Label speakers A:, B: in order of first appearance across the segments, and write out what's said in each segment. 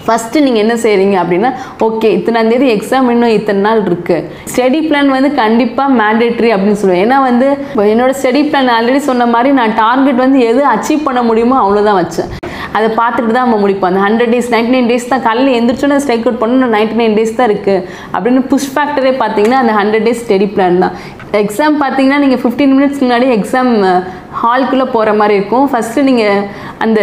A: first நீங்கள் என்ன செய்கிறீங்க அப்படின்னா ஓகே இத்தனாம் தேதி எக்ஸாம் இன்னும் இத்தனை நாள் இருக்குது ஸ்டடி பிளான் வந்து கண்டிப்பாக மேண்டேட்ரி அப்படின்னு சொல்லுவேன் ஏன்னா வந்து இப்போ என்னோட ஸ்டடி பிளான் ஆல்ரெடி சொன்ன மாதிரி நான் டார்கெட் வந்து எது அச்சீவ் பண்ண முடியுமோ அவ்வளோதான் வச்சேன் அதை பார்த்துட்டு தான் நம்ம முடிப்போம் அந்த hundred days ninety nine days தான் காலையில் எந்திரிச்சோன்னே ஸ்ட்ரைக் அவுட் பண்ணணும் நைன்டி நைன் டேஸ் தான் இருக்குது அப்படின்னு புஷ் ஃபேக்டரே பார்த்தீங்கன்னா அந்த ஹண்ட்ரட் டேஸ் ஸ்டடி பிளான் தான் எக்ஸாம் பார்த்தீங்கன்னா நீங்கள் ஃபிஃப்டீன் மினிட்ஸ் முன்னாடி எக்ஸாம் ஹால்குள்ளே போகிற மாதிரி இருக்கும் ஃபஸ்ட்டு நீங்கள் அந்த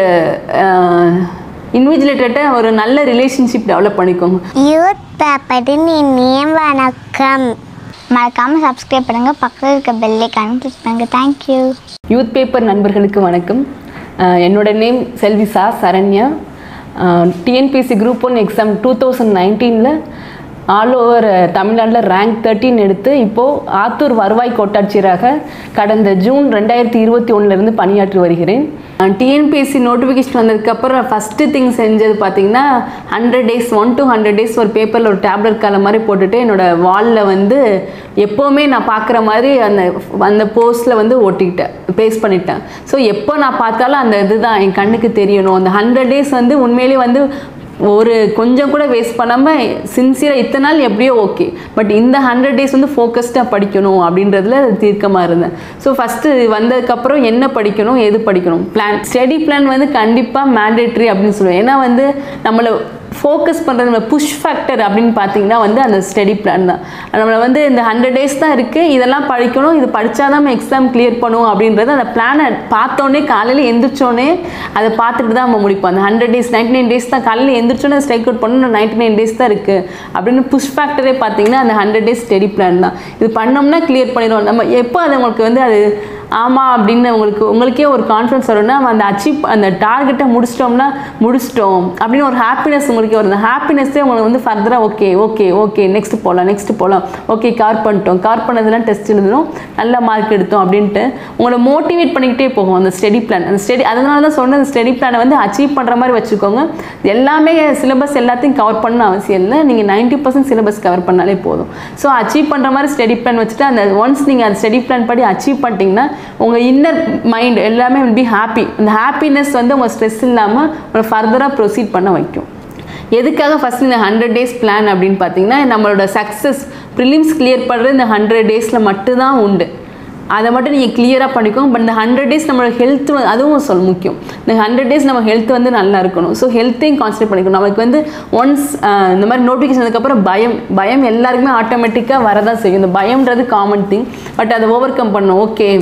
A: இன்விஜிலேட்டர்கிட்ட ஒரு நல்ல ரிலேஷன்ஷிப் டெவலப் பண்ணிக்கோங்க
B: யூத் பேப்பரின் இனிய வணக்கம் மறக்காமல் சப்ஸ்கிரைப் பண்ணுங்கள் பக்கத்தில் இருக்க பெல்லைக்கான கிளிக் பண்ணுங்கள் தேங்க்யூ
A: யூத் பேப்பர் நண்பர்களுக்கு வணக்கம் அஹ் என்னோட நேம் செல்விசா Saranya TNPSC group one exam two thousand நைன்டீனில் ஆல் ஓவர் தமிழ்நாட்டில் ரேங்க் தேர்ட்டின் எடுத்து இப்போது ஆத்தூர் வருவாய் கோட்டாட்சியராக கடந்த ஜூன் ரெண்டாயிரத்தி இருபத்தி ஒன்றுலேருந்து பணியாற்றி வருகிறேன் டிஎன்பிஎஸ்சி நோட்டிஃபிகேஷன் வந்ததுக்கப்புறம் ஃபஸ்ட்டு திங் செஞ்சது பார்த்தீங்கன்னா hundred days one to hundred days ஒரு பேப்பரில் ஒரு டேப்லெட் கால மாதிரி போட்டுட்டு என்னோட வாலில் வந்து எப்போவுமே நான் பார்க்குற மாதிரி அந்த அந்த போஸ்ட்டில் வந்து ஒட்டிக்கிட்டேன் பேஸ்ட் பண்ணிட்டேன் ஸோ எப்போ நான் பார்த்தாலும் அந்த இதுதான் என் கண்ணுக்கு தெரியணும் அந்த ஹண்ட்ரட் டேஸ் வந்து உண்மையிலேயே வந்து ஒரு கொஞ்சம் கூட வேஸ்ட் பண்ணாமல் சின்சியராக இத்தனை நாள் எப்படியோ ஓகே பட் இந்த ஹண்ட்ரட் டேஸ் வந்து ஃபோக்கஸ்டாக படிக்கணும் அப்படின்றதுல தீர்க்கமாக இருந்தேன் ஸோ ஃபஸ்ட்டு வந்ததுக்கப்புறம் என்ன படிக்கணும் எது படிக்கணும் பிளான் ஸ்டடி பிளான் வந்து கண்டிப்பாக மேண்டேட்ரி அப்படின்னு சொல்லுவேன் ஏன்னா வந்து நம்மளை ஃபோக்கஸ் பண்ணுறது நம்ம புஷ் ஃபேக்டர் அப்படின்னு பார்த்தீங்கன்னா வந்து அந்த ஸ்டடி பிளான் தான் நம்மளை வந்து இந்த ஹண்ட்ரட் டேஸ் தான் இருக்குது இதெல்லாம் படிக்கணும் இது படித்தா தான் நம்ம எக்ஸாம் கிளியர் பண்ணுவோம் அப்படின்றது அந்த பிளானை பார்த்தோன்னே காலையில் எந்திரிச்சோன்னே அதை பார்த்துட்டு தான் நம்ம முடிப்போம் அந்த hundred days ninety nine days தான் காலையில் எந்திரிச்சோன்னே ஸ்ட்ரைக் அவுட் பண்ணணும் நைன்டி நைன் டேஸ் தான் இருக்குது அப்படின்னு புஷ் ஃபேக்டரே பார்த்தீங்கன்னா அந்த ஹண்ட்ரட் டேஸ் ஸ்டடி பிளான் தான் இது பண்ணோம்னா கிளியர் பண்ணிடுவோம் நம்ம எப்போ அது உங்களுக்கு வந்து அது ஆமாம் அப்படின்னு உங்களுக்கு உங்களுக்கே ஒரு கான்ஃபிடன்ஸ் வரும்னா நம்ம அந்த அச்சீவ் அந்த டார்கெட்டை முடிச்சிட்டோம்னா முடிச்சிட்டோம் அப்படின்னு ஒரு ஹாப்பினஸ் உங்களுக்கே வரும் அந்த ஹாப்பினஸ்ஸே உங்களுக்கு வந்து ஃபர்தராக ஓகே ஓகே ஓகே நெக்ஸ்ட் போகலாம் நெக்ஸ்ட் போகலாம் ஓகே கவர் பண்ணிட்டோம் கவர் பண்ணதெல்லாம் டெஸ்ட் எழுதணும் நல்ல மார்க் எடுத்தோம் அப்படின்ட்டு உங்களை மோட்டிவேட் பண்ணிக்கிட்டே போகும் அந்த ஸ்டடி பிளான் அந்த ஸ்டடி அதனால தான் சொன்ன அந்த ஸ்டடி பிளானை வந்து அச்சீவ் பண்ணுற மாதிரி வச்சுக்கோங்க எல்லாமே சிலபஸ் எல்லாத்தையும் கவர் பண்ணணும் அவசியம் இல்லை நீங்கள் நைன்ட்டி பர்சன்ட் சிலபஸ் கவர் பண்ணாலே போதும் ஸோ அச்சீவ் பண்ணுற மாதிரி ஸ்டடி பிளான் வச்சுட்டு அந்த ஒன்ஸ் நீங்கள் அந்த ஸ்டடி பிளான் படி அச்சீவ் பண்ணிட்டீங்கன்னா உங்கள் இன்னர் மைண்ட் எல்லாமே வில் பி ஹாப்பி அந்த ஹாப்பினஸ் வந்து உங்கள் ஸ்ட்ரெஸ் இல்லாமல் உங்களை ஃபர்தராக ப்ரொசீட் பண்ண வைக்கும் எதுக்காக ஃபஸ்ட் இந்த ஹண்ட்ரட் டேஸ் பிளான் அப்படின்னு பார்த்தீங்கன்னா நம்மளோட சக்ஸஸ் ப்ரிலிம்ஸ் கிளியர் பண்ணுறது இந்த ஹண்ட்ரட் டேஸில் மட்டும்தான் உண்டு அதை மட்டும் நீங்கள் கிளியராக பண்ணிக்கோங்க பட் இந்த ஹண்ட்ரட் டேஸ் நம்மளோட ஹெல்த் அதுவும் சொல் முக்கியம் இந்த ஹண்ட்ரட் டேஸ் நம்ம ஹெல்த் வந்து நல்லா இருக்கணும் ஸோ ஹெல்த்தையும் கான்சன்ட்ரேட் பண்ணிக்கணும் நமக்கு வந்து ஒன்ஸ் இந்த மாதிரி நோட்டிஃபிகேஷன் அதுக்கப்புறம் பயம் பயம் எல்லாருக்குமே ஆட்டோமேட்டிக்காக வரதான் செய்யும் இந்த பயம்ன்றது காமன் திங் பட் அதை ஓவர் கம் பண்ணணும் ஓகே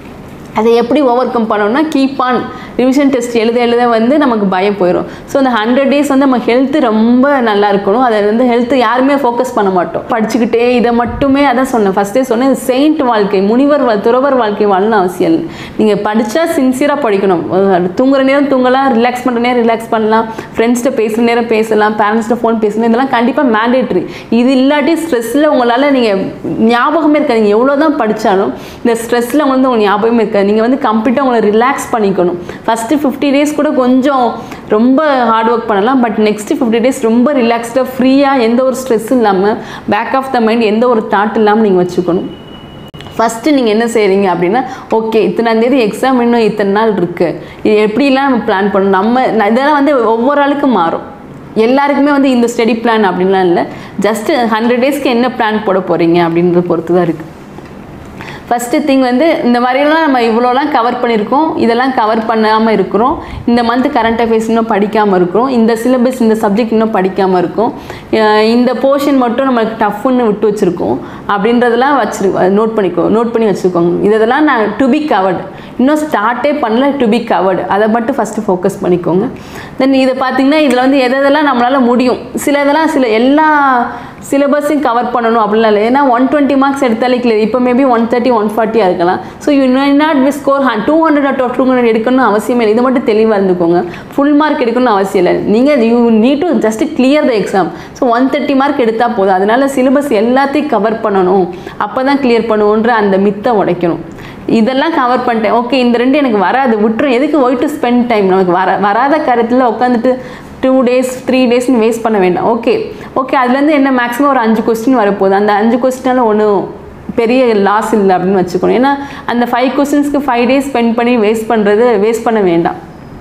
A: அதை எப்படி ஓவர் கம் பண்ணணும்னா கீப் ஆன் ரிவிஷன் டெஸ்ட் எழுத எழுத வந்து நமக்கு பயம் போயிடும் ஸோ அந்த ஹண்ட்ரட் டேஸ் வந்து நம்ம ஹெல்த்து ரொம்ப நல்லா இருக்கணும் அதை வந்து ஹெல்த்து யாருமே ஃபோக்கஸ் பண்ண மாட்டோம் படிச்சுக்கிட்டே இதை மட்டுமே அதான் சொன்னேன் ஃபஸ்ட்டே சொன்னேன் செயின்ட் வாழ்க்கை முனிவர் வா- துறவர் வாழ்க்கை வாழணும் அவசியம் இல்லை நீங்கள் படித்தா சின்சியராக படிக்கணும் அஹ் தூங்குற நேரம் தூங்கலாம் ரிலாக்ஸ் பண்ணுற நேரம் ரிலாக்ஸ் பண்ணலாம் ஃப்ரெண்ட்ஸ்கிட்ட பேசுகிற நேரம் பேசலாம் பேரண்ட்ஸ்கிட்ட ஃபோன் பேசணும் இதெல்லாம் கண்டிப்பாக மேண்டேட்ரி இது இல்லாட்டி ஸ்ட்ரெஸ்ஸில் உங்களால் நீங்கள் ஞாபகமே இருக்காது நீங்கள் எவ்வளோ தான் படித்தாலும் இந்த ஸ்ட்ரெஸ்ஸில் வந்து உங்களுக்கு ஞாபகமே இருக்காது நீங்கள் வந்து கம்ப்ளீட்டாக உங்களை ரிலாக்ஸ் பண்ணிக்கணும் ஃபஸ்ட்டு ஃபிஃப்டி டேஸ் கூட கொஞ்சம் ரொம்ப ஹார்ட் ஒர்க் பண்ணலாம் பட் நெக்ஸ்ட்டு ஃபிஃப்டி டேஸ் ரொம்ப ரிலாக்ஸ்டாக ஃப்ரீயாக எந்த ஒரு ஸ்ட்ரெஸ் இல்லாமல் பேக் ஆஃப் த மைண்ட் எந்த ஒரு தாட் இல்லாமல் நீங்கள் வச்சுக்கணும் ஃபஸ்ட்டு நீங்கள் என்ன செய்கிறீங்க அப்படின்னா ஓகே இத்தனாம் தேதி எக்ஸாம் இன்னும் இத்தனை நாள் இருக்குது இது எப்படிலாம் நம்ம பிளான் பண்ணணும் நம்ம ந- இதெல்லாம் வந்து ஒவ்வொரு ஆளுக்கும் மாறும் எல்லாருக்குமே வந்து இந்த ஸ்டடி பிளான் அப்படின்லாம் இல்லை ஜஸ்ட் ஹண்ட்ரட் டேஸ்க்கு என்ன பிளான் போட போகிறீங்க அப்படின்றத பொறுத்து தான் இருக்குது ஃபஸ்ட்டு திங் வந்து இந்த மாதிரிலாம் நம்ம இவ்வளோலாம் கவர் பண்ணியிருக்கோம் இதெல்லாம் கவர் பண்ணாமல் இருக்கிறோம் இந்த மந்த் கரண்ட் அஃபேர்ஸ் இன்னும் படிக்காமல் இருக்கிறோம் இந்த சிலபஸ் இந்த சப்ஜெக்ட் இன்னும் படிக்காமல் இருக்கும் அஹ் இந்த போர்ஷன் மட்டும் நம்மளுக்கு டஃப்னு விட்டு வச்சுருக்கோம் அப்படின்றதெல்லாம் வச்சிரு நோட் பண்ணிக்கோ நோட் பண்ணி வச்சுக்கோங்க இதெல்லாம் நான் டு பி கவர்டு இன்னும் ஸ்டார்ட்டே பண்ணல டு பி கவர்டு அதை மட்டும் ஃபஸ்ட்டு ஃபோக்கஸ் பண்ணிக்கோங்க தென் இதை பார்த்தீங்கன்னா இதில் வந்து எது எதெல்லாம் நம்மளால் முடியும் சில இதெல்லாம் சில எல்லா சிலபஸையும் கவர் பண்ணணும் அப்படிலாம் இல்லை ஏன்னா ஒன் டுவெண்ட்டி மார்க்ஸ் எடுத்தாலே கிளியர் இப்போ மேபி ஒன் தேர்ட்டி ஒன் ஃபார்ட்டியாக இருக்கலாம் so you not we score two hundred at two hundred எடுக்கணும்னு அவசியமே இல்லை இது மட்டும் தெளிவாக இருந்துக்கோங்க ஃபுல் மார்க் எடுக்கணும்னு அவசியம் இல்லை நீங்கள் you need to just clear the exam so one thirty mark எடுத்தால் போதும் அதனால சிலபஸ் எல்லாத்தையும் கவர் பண்ணணும் அப்போ தான் கிளியர் பண்ணுவோன்ற அந்த மித்தை உடைக்கணும் இதெல்லாம் கவர் பண்ணிட்டேன் ஓகே இந்த ரெண்டு எனக்கு வராது விட்டுரும் எதுக்கு ஒய் டு ஸ்பெண்ட் டைம் நமக்கு வர வராத கருத்தில் உட்காந்துட்டு டூ டேஸ் த்ரீ டேஸ்னு வேஸ்ட் பண்ண வேண்டாம் ஓகே ஓகே அதுலேருந்து என்ன மேக்ஸிமம் ஒரு அஞ்சு கொஸ்டின் வரப்போகுது அந்த அஞ்சு கொஸ்டினால ஒன்றும் பெரிய லாஸ் இல்லை அப்படின்னு வச்சுக்கணும் ஏன்னா அந்த ஃபைவ் கொஸ்டின்ஸ்க்கு ஃபைவ் டேஸ் ஸ்பெண்ட் பண்ணி வேஸ்ட் பண்ணுறது வேஸ்ட் பண்ண வேண்டாம்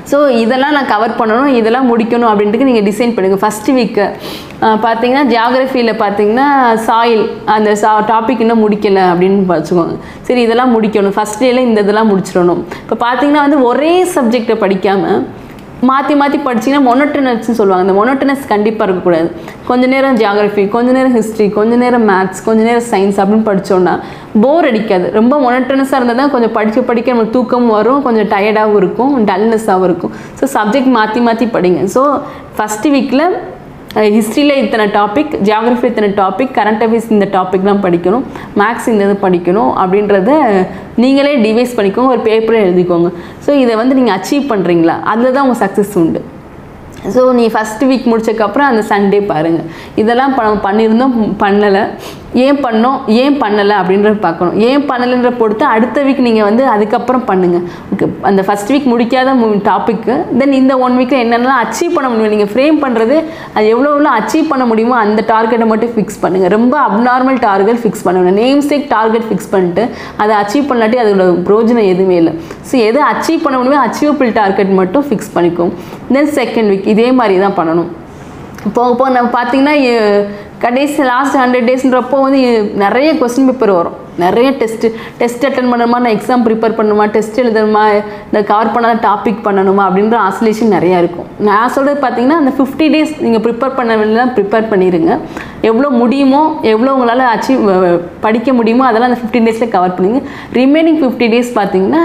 A: ஸோ இதெல்லாம் நான் கவர் பண்ணணும் இதெல்லாம் முடிக்கணும் அப்படின்ட்டு நீங்கள் டிசைன் பண்ணுங்கள் ஃபஸ்ட்டு வீக்கு பார்த்தீங்கன்னா ஜியாகிரஃபியில் பார்த்தீங்கன்னா சாயில் அந்த சா டாபிக் இன்னும் முடிக்கலை அப்படின்னு வச்சுக்கோங்க சரி இதெல்லாம் முடிக்கணும் ஃபஸ்ட் டேல இந்த இதெல்லாம் முடிச்சிடணும் இப்போ பார்த்தீங்கன்னா வந்து ஒரே சப்ஜெக்டை படிக்காமல் மாற்றி மாற்றி படிச்சிங்கன்னா மொனோட்டனஸ்னு சொல்லுவாங்க அந்த மொனோட்டனஸ் கண்டிப்பாக இருக்கக்கூடாது கொஞ்ச நேரம் ஜியாகிரஃபி கொஞ்ச நேரம் ஹிஸ்ட்ரி கொஞ்ச நேரம் மேத்ஸ் கொஞ்ச நேரம் சயின்ஸ் அப்படின்னு படித்தோன்னா போர் அடிக்காது ரொம்ப மொனோட்டனஸாக இருந்தால் தான் கொஞ்சம் படிக்க படிக்க நமக்கு தூக்கமும் வரும் கொஞ்சம் டயர்டாகவும் இருக்கும் டல்னஸாகவும் இருக்கும் ஸோ சப்ஜெக்ட் மாற்றி மாற்றி படிங்க ஸோ ஃபஸ்ட்டு வீக்கில் ஹிஸ்ட்ரியில் இத்தனை டாபிக் ஜியாகிரஃபி இத்தனை டாபிக் கரண்ட் அஃபேர்ஸ் இந்த டாபிக்லாம் படிக்கணும் மேக்ஸ் இந்த இது படிக்கணும் அப்படின்றத நீங்களே டிவைஸ் பண்ணிக்கோங்க ஒரு பேப்பரில் எழுதிக்கோங்க ஸோ இதை வந்து நீங்கள் அச்சீவ் பண்ணுறீங்களா அதில் தான் உங்கள் சக்ஸஸ் உண்டு ஸோ நீ ஃபஸ்ட் வீக் முடிச்சக்கப்புறம் அந்த சண்டே பாருங்கள் இதெல்லாம் ப பண்ணியிருந்தோம் பண்ணலை ஏன் பண்ணோம் ஏன் பண்ணலை அப்படின்றத பார்க்கணும் ஏன் பண்ணலைன்ற பொறுத்து அடுத்த வீக் நீங்கள் வந்து அதுக்கப்புறம் பண்ணுங்கள் ஓகே அந்த ஃபஸ்ட் வீக் முடிக்காத டாப்பிக்கு தென் இந்த ஒன் வீக்கில் என்னென்னலாம் அச்சீவ் பண்ண முடியும் நீங்கள் ஃப்ரேம் பண்ணுறது அது எவ்வளோ எவ்வளோ அச்சீவ் பண்ண முடியுமோ அந்த டார்கெட்டை மட்டும் ஃபிக்ஸ் பண்ணுங்கள் ரொம்ப அப்நார்மல் டார்கெட் ஃபிக்ஸ் பண்ணுங்கள் நேம் சேக் டார்கெட் ஃபிக்ஸ் பண்ணிட்டு அதை அச்சீவ் பண்ணாட்டி அதோட பிரோஜனம் எதுவுமே இல்லை ஸோ எது அச்சீவ் பண்ண முடியுமோ அச்சீவபிள் டார்கெட் மட்டும் ஃபிக்ஸ் பண்ணிக்கும் தென் செகண்ட் வீக் இதே மாதிரி தான் பண்ணணும் போக போக நம்ம பார்த்தீங்கன்னா எ- கடைசி லாஸ்ட் ஹண்ட்ரட் டேஸ்ன்றப்போ வந்து எ- நிறைய கொஸ்டின் பேப்பர் வரும் நிறைய டெஸ்ட்டு டெஸ்ட் அட்டன் பண்ணணுமா நான் எக்ஸாம் ப்ரிப்பேர் பண்ணணுமா டெஸ்ட் எழுதணுமா இந்த கவர் பண்ணாத டாபிக் பண்ணணுமா அப்படின்ற ஆசோலேஷன் நிறையா இருக்கும் நான் சொல்கிறது பார்த்தீங்கன்னா அந்த ஃபிஃப்டி டேஸ் நீங்கள் ப்ரிப்பேர் பண்ண வேண்டியதான் ப்ரிப்பேர் பண்ணிடுங்க எவ்வளோ முடியுமோ எவ்வளோ உங்களால் அச்சீவ் படிக்க முடியுமோ அதெல்லாம் அந்த ஃபிஃப்டீன் டேஸில் கவர் பண்ணுங்க ரிமைனிங் ஃபிஃப்டி டேஸ் பார்த்தீங்கன்னா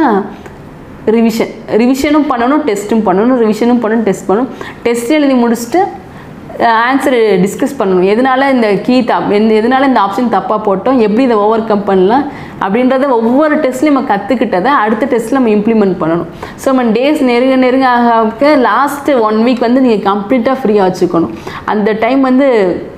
A: ரிவிஷன் ரிவிஷனும் பண்ணணும் டெஸ்ட்டும் பண்ணணும் ரிவிஷனும் பண்ணணும் டெஸ்ட் பண்ணணும் டெஸ்ட் எழுதி முடிச்சுட்டு ஆன்சர் டிஸ்கஸ் பண்ணணும் எதனால இந்த கீ தப் எந்த எதனால இந்த ஆப்ஷன் தப்பாக போட்டோம் எப்படி இதை ஓவர் கம் பண்ணலாம் அப்படின்றத ஒவ்வொரு டெஸ்ட்லையும் நம்ம கற்றுக்கிட்டதை அடுத்த டெஸ்ட்டில் நம்ம இம்ப்ளிமெண்ட் பண்ணணும் ஸோ நம்ம டேஸ் நெருங்க நெருங்க ஆக ஆக லாஸ்ட் ஒன் வீக் வந்து நீங்கள் கம்ப்ளீட்டாக ஃப்ரீயாக வச்சுக்கணும் அந்த டைம் வந்து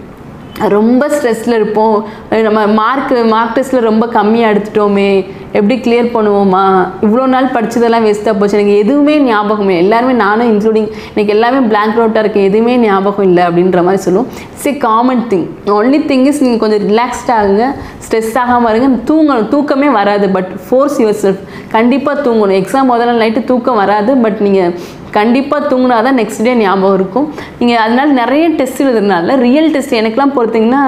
A: ரொம்ப ஸ்ட்ரெஸ்ஸில் இருப்போம் நம்ம மார்க் மார்க் டெஸ்ட்டில் ரொம்ப கம்மியாக எடுத்துட்டோமே எப்படி கிளியர் பண்ணுவோமா இவ்வளோ நாள் படிச்சதெல்லாம் வேஸ்ட்டாக போச்சு எனக்கு எதுவுமே ஞாபகமே எல்லாருமே நானும் இன்க்ளூடிங் எனக்கு எல்லாமே பிளாங்க் அவுட்டாக இருக்கு எதுவுமே ஞாபகம் இல்லை அப்படின்ற மாதிரி சொல்லுவோம் it's a common thing only thing is நீங்கள் கொஞ்சம் ரிலாக்ஸ்ட் ஆகுங்க ஸ்ட்ரெஸ் ஆகாமல் இருங்க தூங்கணும் தூக்கமே வராது பட் ஃபோர்ஸ் யுவர் செல்ஃப் கண்டிப்பாக தூங்கணும் எக்ஸாம் முதல்ல நைட்டு தூக்கம் வராது பட் நீங்கள் கண்டிப்பாக தூங்கினா தான் நெக்ஸ்ட் டே ஞாபகம் இருக்கும் நீங்கள் அதனால நிறைய டெஸ்ட் எழுதுறதுனால ரியல் டெஸ்ட் எனக்குலாம் பொறுத்தீங்கன்னா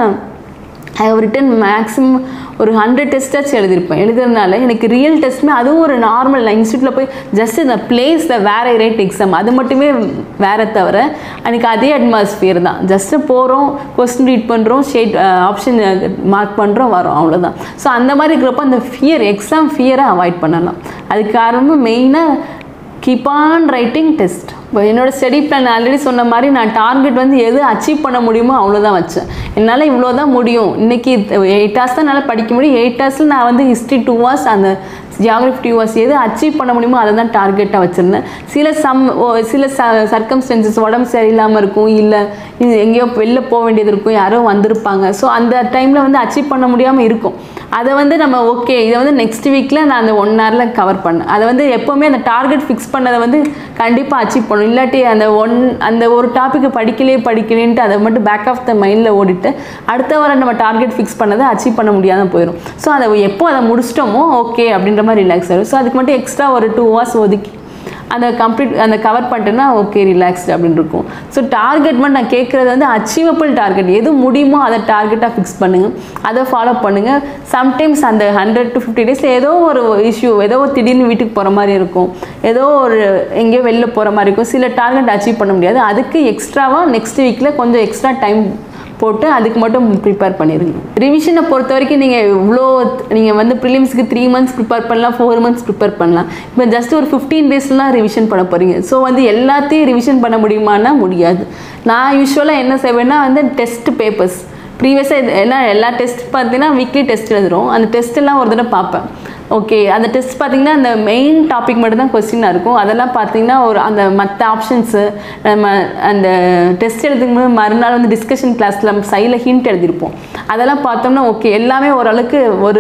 A: ஐ ஹவ் ரிட்டன் மேக்ஸிமம் ஒரு ஹண்ட்ரட் டெஸ்ட்டாச்சும் எழுதியிருப்பேன் எழுதுறதுனால எனக்கு ரியல் டெஸ்ட்டுமே அதுவும் ஒரு நார்மல் நான் இன்ஸ்டியூட்டில் போய் ஜஸ்ட் இந்த பிளேஸ் த வேற ரேட் எக்ஸாம் அது மட்டுமே வேற தவிர எனக்கு அதே அட்மாஸ்பியர் தான் ஜஸ்ட்டு போகிறோம் கொஸ்டின் ரீட் பண்ணுறோம் ஷேட் ஆப்ஷன் மார்க் பண்ணுறோம் வரோம் அவ்வளோதான் ஸோ அந்த மாதிரி இருக்கிறப்ப அந்த ஃபியர் எக்ஸாம் ஃபியரை அவாய்ட் பண்ணலாம் அதுக்கு காரணம் மெயினாக கீப் ஆன் ரைட்டிங் டெஸ்ட் இப்போ என்னோட ஸ்டடி பிளான் ஆல்ரெடி சொன்ன மாதிரி நான் டார்கெட் வந்து எது அச்சீவ் பண்ண முடியுமோ அவ்வளோதான் வச்சேன் என்னால் இவ்வளோ தான் முடியும் இன்றைக்கி எயிட் ஹவர்ஸ் தான் என்னால் படிக்க முடியும் எயிட் ஹவர்ஸில் நான் வந்து ஹிஸ்ட்ரி டூ ஹவர்ஸ் அந்த ஜியாகிரஃபி டூ ஹவர்ஸ் எது அச்சீவ் பண்ண முடியுமோ அதை தான் டார்கெட்டாக வச்சுருந்தேன் சில சம் ஓ- சில ச சர்க்கம்ஸ்டன்சஸ் உடம்பு சரியில்லாமல் இருக்கும் இல்லை இது எங்கேயோ வெளில போக வேண்டியது இருக்கும் யாரோ வந்திருப்பாங்க ஸோ அந்த டைமில் வந்து அச்சீவ் பண்ண முடியாமல் இருக்கும் அதை வந்து நம்ம ஓகே இதை வந்து நெக்ஸ்ட் வீக்கில் நான் அந்த ஒன் ஹவரில் கவர் பண்ணேன் அதை வந்து எப்போவுமே அந்த டார்கெட் ஃபிக்ஸ் பண்ணதை வந்து கண்டிப்பாக அச்சீவ் பண்ணணும் இல்லாட்டி அந்த ஒன் அந்த ஒரு டாப்பிக்கு படிக்கலையே படிக்கலேன்ட்டு அதை மட்டும் பேக் ஆஃப் த மைண்டில் ஓடிட்டு அடுத்த வாரம் நம்ம டார்கெட் ஃபிக்ஸ் பண்ணதை அச்சீவ் பண்ண முடியாத போயிடும் ஸோ அதை எப்போ அதை முடிச்சிட்டோமோ ஓகே அப்படின்ற மாதிரி ரிலாக்ஸ் ஆகும் ஸோ அதுக்கு மட்டும் எக்ஸ்ட்ரா ஒரு டூ ஹவர்ஸ் ஒதுக்கி அந்த கம்ப்ளீட் அந்த கவர் பண்ணிட்டேன்னா ஓகே ரிலாக்ஸ்டு அப்படின்னு இருக்கும் ஸோ டார்கெட் மட்டும் நான் கேட்குறது வந்து அச்சீவபிள் டார்கெட் எது முடியுமோ அதை டார்கெட்டாக ஃபிக்ஸ் பண்ணுங்கள் அதை ஃபாலோ பண்ணுங்கள் சம்டைம்ஸ் அந்த ஹண்ட்ரட் டு ஃபிஃப்டி டேஸில் ஏதோ ஒரு இஷ்யூ ஏதோ ஒரு திடீர்னு வீட்டுக்கு போகிற மாதிரி இருக்கும் ஏதோ ஒரு எங்கேயோ வெளில போகிற மாதிரி இருக்கும் சில டார்கெட் அச்சீவ் பண்ண முடியாது அதுக்கு எக்ஸ்ட்ராவாக நெக்ஸ்ட் வீக்கில் கொஞ்சம் எக்ஸ்ட்ரா டைம் போட்டு அதுக்கு மட்டும் ப்ரிப்பேர் பண்ணிடுங்க ரிவிஷனை பொறுத்த வரைக்கும் நீங்கள் இவ்வளோ நீங்கள் வந்து ப்ரிலிம்ஸ்க்கு த்ரீ மந்த்ஸ் ப்ரிப்பேர் பண்ணலாம் ஃபோர் மந்த்ஸ் ப்ரிப்பேர் பண்ணலாம் இப்போ ஜஸ்ட் ஒரு ஃபிஃப்டீன் டேஸ்லாம் ரிவிஷன் பண்ண போகிறீங்க ஸோ வந்து எல்லாத்தையும் ரிவிஷன் பண்ண முடியுமான்னா முடியாது நான் யூஸ்வலாக என்ன செய்வேன்னா வந்து டெஸ்ட் பேப்பர்ஸ் ப்ரீவியஸாக எல்லாம் எல்லா டெஸ்ட் பார்த்தீங்கன்னா வீக்லி டெஸ்ட் எழுதுறோம் அந்த டெஸ்ட் எல்லாம் ஒரு தடவை பார்ப்பேன் ஓகே அந்த டெஸ்ட் பார்த்தீங்கன்னா அந்த மெயின் டாபிக் மட்டும் தான் கொஸ்டினாக இருக்கும் அதெல்லாம் பார்த்தீங்கன்னா ஒரு அந்த மற்ற ஆப்ஷன்ஸு நம்ம அந்த டெஸ்ட் எழுதும் போது மறுநாள் வந்து டிஸ்கஷன் கிளாஸில் சைடில் ஹிண்ட் எழுதியிருப்போம் அதெல்லாம் பார்த்தோம்னா ஓகே எல்லாமே ஓரளவுக்கு ஒரு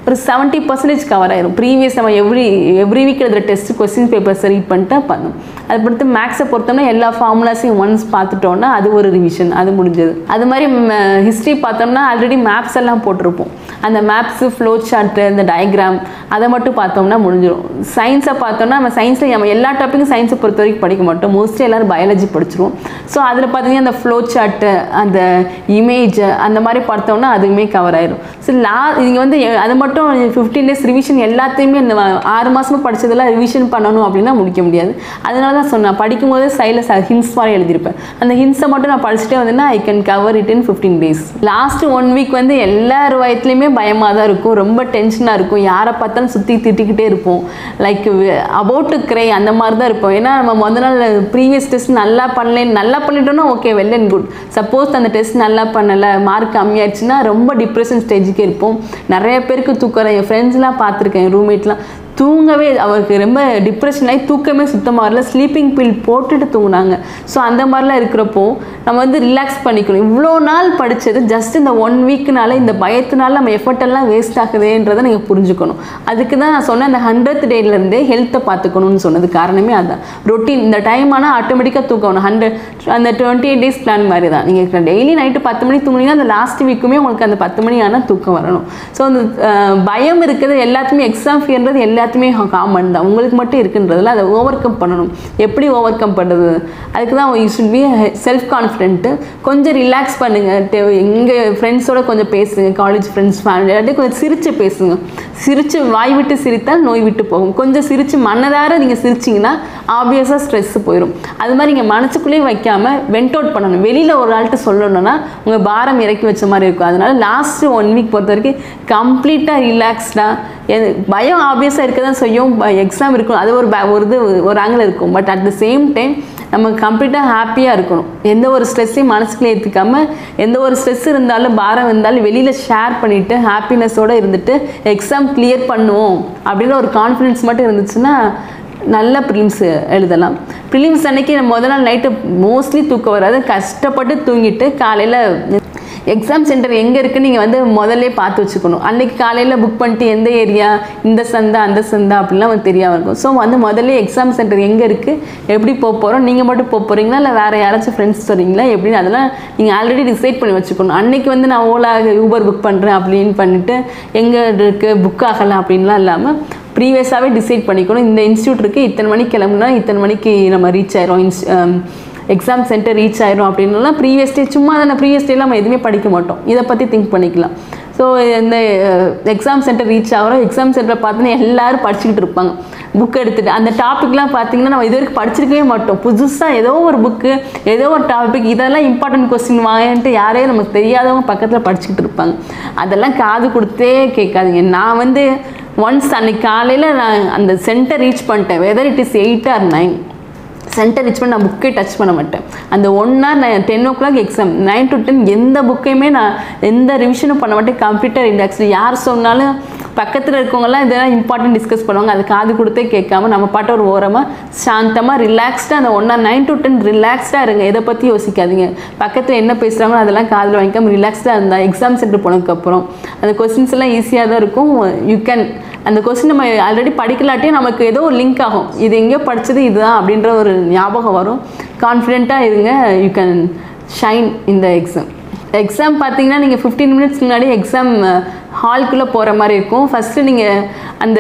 A: ஒரு செவன்ட்டி பர்சன்டேஜ் கவர் ஆயிரும் ப்ரீவியஸ் நம்ம எவ்ரி எவ்ரி வீக் எழுதுகிற டெஸ்ட் கொஸ்டின் பேப்பர்ஸ் ரீட் பண்ணிட்டு பண்ணும் அது பொறுத்து மேக்ஸை பொறுத்தோம்னா எல்லா ஃபார்முலாஸையும் ஒன்ஸ் பார்த்துட்டோம்னா அது ஒரு ரிவிஷன் அது முடிஞ்சது அது மாதிரி ஹிஸ்ட்ரி பார்த்தோம்னா ஆல்ரெடி மேப்ஸ் எல்லாம் போட்டிருப்போம் அந்த மேப்ஸு ஃப்ளோ சார்ட்டு இந்த டயக்ராம் அதை மட்டும் பார்த்தோம்னா முடிஞ்சிடும் சயின்ஸை பார்த்தோம்னா நம்ம சயின்ஸில் நம்ம எல்லா டாப்பிக்கும் சயின்ஸை பொறுத்த வரைக்கும் படிக்க மாட்டோம் மோஸ்ட்லி எல்லோரும் பயாலஜி படிச்சிருவோம் ஸோ அதில் பார்த்தீங்கன்னா அந்த ஃப்ளோ சார்ட்டு அந்த இமேஜ் அந்த மாதிரி பார்த்தோம்னா அதுவுமே கவர் ஆயிரும் ஸோ லா நீங்கள் வந்து எ- அது மட்டும் ஃபிஃப்டீன் டேஸ் ரிவிஷன் எல்லாத்தையுமே இந்த ஆறு மாதமாக படிச்சதெல்லாம் ரிவிஷன் பண்ணணும் அப்படின்னா முடிக்க முடியாது அதனால தான் சொன்னேன் படிக்கும்போது சைடில் ஹின்ஸ் மாதிரி எழுதியிருப்பேன் அந்த ஹின்ஸை மட்டும் நான் படிச்சுட்டே வந்தேன்னா I can cover it in fifteen days last one week வந்து எல்லார் வயத்துலையுமே பயமாக தான் இருக்கும் ரொம்ப டென்ஷனாக இருக்கும் யாரை பார்த்தாலும் சுற்றி திட்டிக்கிட்டே இருப்போம் லைக் அபவுட் டு கிரை அந்த மாதிரி தான் இருப்போம் ஏன்னா நம்ம முத நாள் ப்ரீவியஸ் டெஸ்ட் நல்லா பண்ணல நல்லா பண்ணிட்டோம்னா okay well and good suppose அந்த டெஸ்ட் நல்லா பண்ணலை மார்க் கம்மியாயிடுச்சுன்னா ரொம்ப டிப்ரெஷன் ஸ்டேஜுக்கு இருப்போம் நிறைய பேருக்கு தூக்கம் என் ஃப்ரெண்ட்ஸ்லாம் பார்த்துருக்கேன் ரூம்மேட்லாம் தூங்கவே அவருக்கு ரொம்ப டிப்ரெஷன் ஆகி தூக்கமே சுத்தமாக வரல ஸ்லீப்பிங் பில் போட்டுட்டு தூங்குனாங்க ஸோ அந்த மாதிரிலாம் இருக்கிறப்போ நம்ம வந்து ரிலாக்ஸ் பண்ணிக்கணும் இவ்வளோ நாள் படித்தது ஜஸ்ட் இந்த ஒன் வீக்னால இந்த பயத்தினால நம்ம எஃபர்ட் எல்லாம் வேஸ்ட் ஆகுதுன்றதை நீங்கள் புரிஞ்சுக்கணும் அதுக்கு தான் நான் சொன்னேன் அந்த ஹண்ட்ரட் டேலேருந்தே ஹெல்த்தை பார்த்துக்கணும்னு சொன்னது காரணமே அதுதான் ரொட்டீன் இந்த டைம் ஆனால் ஆட்டோமேட்டிக்காக தூக்கணும் ஹண்ட்ரட் அந்த டுவெண்ட்டி எயிட் டேஸ் பிளான் மாதிரி தான் நீங்கள் டெய்லி நைட்டு பத்து மணிக்கு தூங்குனீங்கன்னா அந்த லாஸ்ட் வீக்குமே உங்களுக்கு அந்த பத்து மணி ஆனால் தூக்கம் வரணும் ஸோ அந்த அஹ், பயம் இருக்குது எல்லாத்துமே எக்ஸாம் ஃபியர்ன்றது எல்லாத்துமே காமன் தான் உங்களுக்கு மட்டும் இருக்குன்றதுல அதை ஓவர் கம் பண்ணணும் எப்படி ஓவர் கம் பண்ணுறது அதுக்கு தான் you should be self confident கொஞ்சம் ரிலாக்ஸ் பண்ணுங்கள் எங்கள் ஃப்ரெண்ட்ஸோட கொஞ்சம் பேசுங்க காலேஜ் ஃப்ரெண்ட்ஸ் ஃபேமிலி எல்லாத்தையும் கொஞ்சம் சிரித்து பேசுங்க சிரித்து வாய் விட்டு சிரித்தால் நோய் விட்டு போகும் கொஞ்சம் சிரித்து மனதார நீங்கள் சிரிச்சிங்கன்னா ஆப்வியஸாக ஸ்ட்ரெஸ் போயிடும் அது மாதிரி நீங்கள் மனசுக்குள்ளேயே வைக்காமல் வெண்ட் அவுட் பண்ணணும் வெளியில் ஒரு ஆள்கிட்ட சொல்லணும்னா உங்கள் பாரம் இறக்கி வச்ச மாதிரி இருக்கும் அதனால லாஸ்ட்டு ஒன் வீக் பொறுத்த வரைக்கும் கம்ப்ளீட்டாக ரிலாக்ஸ்டாக பயம் ஆப்வியஸாக இருக்க தான் செய்யும் எக்ஸாம் இருக்கும் அது ஒரு ப- ஒரு இது ஒரு ஆங்கிள் இருக்கும் but at the same time நம்ம கம்ப்ளீட்டாக ஹாப்பியாக இருக்கணும் எந்த ஒரு ஸ்ட்ரெஸ்ஸையும் மனசுக்குள்ளே ஏற்றிக்காம எந்த ஒரு ஸ்ட்ரெஸ் இருந்தாலும் பாரம் இருந்தாலும் வெளியில் ஷேர் பண்ணிவிட்டு ஹாப்பினஸோடு இருந்துட்டு எக்ஸாம் கிளியர் பண்ணுவோம் அப்படின்ற ஒரு கான்ஃபிடென்ஸ் மட்டும் இருந்துச்சுன்னா நல்ல ப்ரிலிம்ஸ் எழுதலாம் ப்ரிலிம்ஸ் அன்னைக்கு நம்ம முதல் நாள் நைட்டு மோஸ்ட்லி தூக்கம் வராது கஷ்டப்பட்டு தூங்கிட்டு காலையில் எக்ஸாம் சென்டர் எங்கே இருக்குன்னு நீங்கள் வந்து முதல்ல பார்த்து வச்சுக்கணும் அன்னைக்கு காலையில் புக் பண்ணிட்டு எந்த ஏரியா இந்த சந்தா அந்த சந்தா அப்படிலாம் வந்து தெரியாமல் இருக்கும் ஸோ வந்து முதல்ல எக்ஸாம் சென்டர் எங்கே இருக்குது எப்படி போக போகிறோம் நீங்கள் மட்டும் போக போகிறீங்களா இல்லை வேறு யாராச்சும் ஃப்ரெண்ட்ஸ் வரீங்களா எப்படின்னு அதெல்லாம் நீங்கள் ஆல்ரெடி டிசைட் பண்ணி வச்சுக்கணும் அன்னைக்கு வந்து நான் ஓலா ஊபர் புக் பண்ணுறேன் அப்படின்னு பண்ணிட்டு எங்கே இருக்குது புக் ஆகலை அப்படின்லாம் இல்லாமல் ப்ரீவியஸாகவே டிசைட் பண்ணிக்கணும் இந்த இன்ஸ்டியூட் இருக்குது இத்தனை மணிக்கு கிளம்புனா இத்தனை மணிக்கு நம்ம ரீச் ஆயிரும் இன்ஸ் எக்ஸாம் சென்டர் ரீச் ஆயிரும் அப்படின்லாம் ப்ரீவியஸ் டே சும்மா தானே ப்ரீவியஸ் டேலாம் நம்ம எதுவுமே படிக்க மாட்டோம் இதை பற்றி திங்க் பண்ணிக்கலாம் ஸோ இந்த எக்ஸாம் சென்டர் ரீச் ஆகிறோம் எக்ஸாம் சென்டரை பார்த்தீங்கன்னா எல்லாரும் படிச்சுக்கிட்டு இருப்பாங்க புக் எடுத்துட்டு அந்த டாபிக்லாம் பார்த்தீங்கன்னா நம்ம இது வரைக்கும் படிச்சிருக்கவே மாட்டோம் புதுசாக ஏதோ ஒரு புக்கு ஏதோ ஒரு டாபிக் இதெல்லாம் இம்பார்ட்டன்ட் கொஸ்டின் வாங்கிட்டு யாரையும் நமக்கு தெரியாதவங்க பக்கத்தில் படிச்சுக்கிட்டு இருப்பாங்க அதெல்லாம் காது கொடுத்தே கேட்காதீங்க நான் வந்து ஒன்ஸ் அன்னைக்கு காலையில் நான் அந்த சென்டர் ரீச் பண்ணிட்டேன் whether it is eight or nine centre reach பண்ணி நான் புக்கே டச் பண்ண மாட்டேன் அந்த ஒன் ஹவர் நான் ten o'clock exam nine to ten எந்த புக்கையுமே நான் எந்த ரிவிஷனும் பண்ண மாட்டேன் கம்ப்யூட்டர் இண்டெக்ஸ் யார் சொன்னாலும் பக்கத்தில் இருக்கவங்கலாம் இதெல்லாம் இம்பார்ட்டன்ட் டிஸ்கஸ் பண்ணுவாங்க அது காது கொடுத்தே கேட்காம நம்ம பாட்ட ஒரு ஓரமாக சாந்தமாக ரிலாக்ஸ்டாக அந்த one hour nine to ten ரிலாக்ஸ்டாக இருங்க எதை பற்றி யோசிக்காதீங்க பக்கத்தில் என்ன பேசுகிறாங்களோ அதெல்லாம் காதில் வாங்கிக்காம ரிலாக்ஸ்டாக இருந்தால் எக்ஸாம் சென்டர் போனதுக்கப்புறம் அந்த கொஸ்டின்ஸ் எல்லாம் ஈஸியாக தான் இருக்கும் யூ கேன் அந்த கொஸ்டின் நம்ம ஆல்ரெடி படிக்கலாட்டியும் நமக்கு ஏதோ ஒரு லிங்க் ஆகும் இது எங்கேயோ படிச்சது இதுதான் அப்படின்ற ஒரு ஞாபகம் வரும் கான்ஃபிடென்ட்டாக இருங்க யூ கேன் ஷைன் இந்த எக்ஸாம் எக்ஸாம் பார்த்தீங்கன்னா நீங்கள் ஃபிஃப்டீன் மினிட்ஸ் முன்னாடி எக்ஸாம் ஹால்குள்ளே போகிற மாதிரி இருக்கும் ஃபஸ்ட்டு நீங்கள் அந்த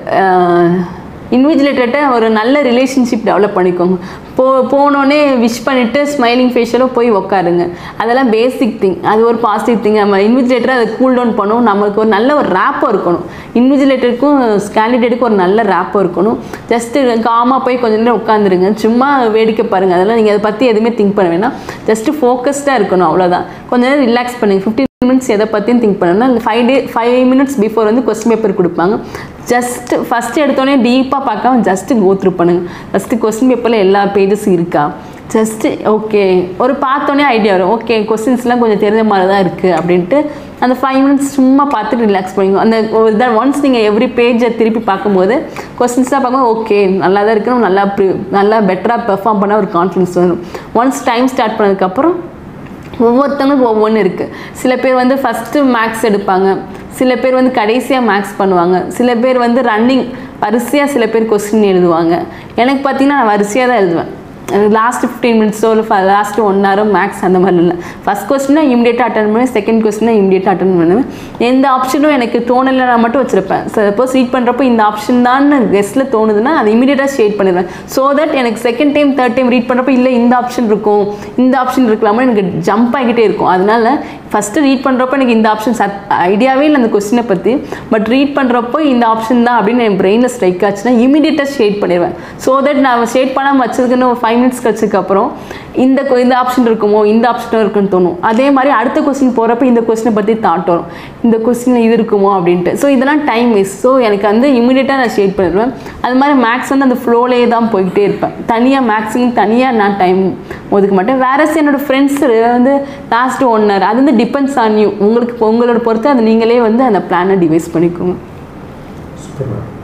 A: இன்விஜிலேட்டர்கிட்ட ஒரு நல்ல ரிலேஷன்ஷிப் டெவலப் பண்ணிக்கோங்க போ போனோடனே விஷ் பண்ணிவிட்டு ஸ்மைலிங் ஃபேஷியலோ போய் உட்காருங்க அதெல்லாம் பேசிக் திங் அது ஒரு பாசிட்டிவ் திங் நம்ம இன்விஜிலேட்டரை அதை கூல் டவுன் பண்ணும் நமக்கு ஒரு நல்ல ஒரு ரேப்போ இருக்கணும் இன்விஜிலேட்டருக்கும் கேண்டிடேட்டுக்கும் ஒரு நல்ல ரேப்போ இருக்கணும் ஜஸ்ட்டு காமாக போய் கொஞ்ச நேரம் உட்காந்துருங்க சும்மா வேடிக்கை பாருங்கள் அதெல்லாம் நீங்கள் அதை பற்றி எதுவுமே திங்க் பண்ண வேணாம் ஜஸ்ட்டு ஃபோக்கஸ்டாக இருக்கணும் அவ்வளோதான் கொஞ்ச நேரம் ரிலாக்ஸ் பண்ணுங்கள் ஃபிஃப்டீன் மினிட்ஸ் எதை பற்றியும் திங்க் பண்ணணும்னா five day five minutes before வந்து கொஸ்டின் பேப்பர் கொடுப்பாங்க ஜஸ்ட் ஃபஸ்ட்டு எடுத்தோடனே டீப்பாக பார்க்காம ஜஸ்ட்டு கோத்ரூ பண்ணுங்க ஃபஸ்ட்டு கொஸ்டின் பேப்பரில் எல்லா பேஜஸும் இருக்கா ஜஸ்ட்டு ஓகே ஒரு பார்த்தோன்னே ஐடியா வரும் ஓகே கொஸ்டின்ஸ்லாம் கொஞ்சம் தெரிஞ்ச மாதிரி தான் இருக்குது அப்படின்ட்டு அந்த ஃபைவ் மினிட்ஸ் சும்மா பார்த்துட்டு ரிலாக்ஸ் பண்ணிக்கோ அந்த ஒரு தான் ஒன்ஸ் நீங்கள் எவ்ரி பேஜை திருப்பி பார்க்கும்போது கொஸ்டின்ஸ்லாம் பார்க்கும்போது ஓகே நல்லா தான் இருக்கு நம்ம நல்லா ப்ரி- நல்லா பெட்டராக பெர்ஃபார்ம் பண்ண ஒரு கான்ஃபிடன்ஸ் வரும் ஒன்ஸ் டைம் ஸ்டார்ட் பண்ணதுக்கப்புறம் ஒவ்வொருத்தவங்களுக்கும் ஒவ்வொன்று இருக்குது சில பேர் வந்து ஃபஸ்ட்டு மேக்ஸ் எடுப்பாங்க சில பேர் வந்து கடைசியாக மேக்ஸ் பண்ணுவாங்க சில பேர் வந்து ரன்னிங் வரிசையாக சில பேர் கொஸ்டின் எழுதுவாங்க எனக்கு பார்த்தீங்கன்னா நான் வரிசையாக தான் எழுதுவேன் லாஸ்ட் ஃபிஃப்டீன் மினிட்ஸோ இல்லை லாஸ்ட் ஒன் ஹவரோ மேக்ஸ் அந்த மாதிரி இல்லை ஃபஸ்ட் கொஸ்டினா இமீடியட்டாக அட்டன் பண்ணுவேன் செகண்ட் கொஸ்டினா இமீடியட்டாக அட்டன் பண்ணுவேன் எந்த ஆப்ஷனும் எனக்கு தோணலை நான் மட்டும் வச்சிருப்பேன் சப்போஸ் ரீட் பண்ணுறப்போ இந்த ஆப்ஷன் தான் கெஸ்ட்டில் தோணுதுன்னா அது இமீடியட்டாக ஷேட் பண்ணிடுவேன் ஸோ தட் எனக்கு second time third time read பண்ணுறப்போ இல்லை இந்த ஆப்ஷன் இருக்கும் இந்த ஆப்ஷன் இருக்கலாமா எனக்கு ஜம்ப் ஆகிக்கிட்டே இருக்கும் அதனால ஃபஸ்ட்டு ரீட் பண்ணுறப்போ எனக்கு இந்த ஆப்ஷன் சத் ஐடியாவே இல்லை அந்த கொஸ்டினை பற்றி பட் ரீட் பண்ணுறப்போ இந்த ஆப்ஷன் தான் அப்படின்னு என் பிரெயினில் ஸ்ட்ரைக் ஆச்சுன்னா இமீடியட்டாக ஷேட் பண்ணிடுவேன் ஸோ தட் நான் ஷேட் பண்ணாமல் வச்சதுக்குன்னு ஒரு ஃபைவ் மினிட்ஸ் கழிச்சதுக்கப்புறம் இந்த கொ- இந்த ஆப்ஷன் இருக்குமோ இந்த ஆப்ஷனும் இருக்குன்னு தோணும் அதே மாதிரி அடுத்த கொஸ்டின் போகிறப்ப இந்த கொஸ்டினை பற்றி தாட் வரும் இந்த கொஸ்டின் இது இருக்குமோ அப்படின்ட்டு ஸோ இதெல்லாம் டைம் வேஸ்ட் ஸோ எனக்கு வந்து இமீடியட்டாக நான் ஷேட் பண்ணிடுவேன் அது மாதிரி மேக்ஸ் வந்து அந்த ஃப்ளோலேயே தான் போய்கிட்டே இருப்பேன் தனியாக மேக்ஸிங் தனியாக நான் டைம் ஒதுக்க மாட்டேன் வேற என்னோட ஃப்ரெண்ட்ஸ் வந்து லாஸ்ட் ஒன் ஹவர் அது வந்து டிபெண்ட்ஸ் ஆன் யூ உங்களுக்கு உங்களோட பொறுத்து அதை நீங்களே வந்து அந்த பிளானை டிவைஸ் பண்ணிக்கோங்க
C: சூப்பர் மேம்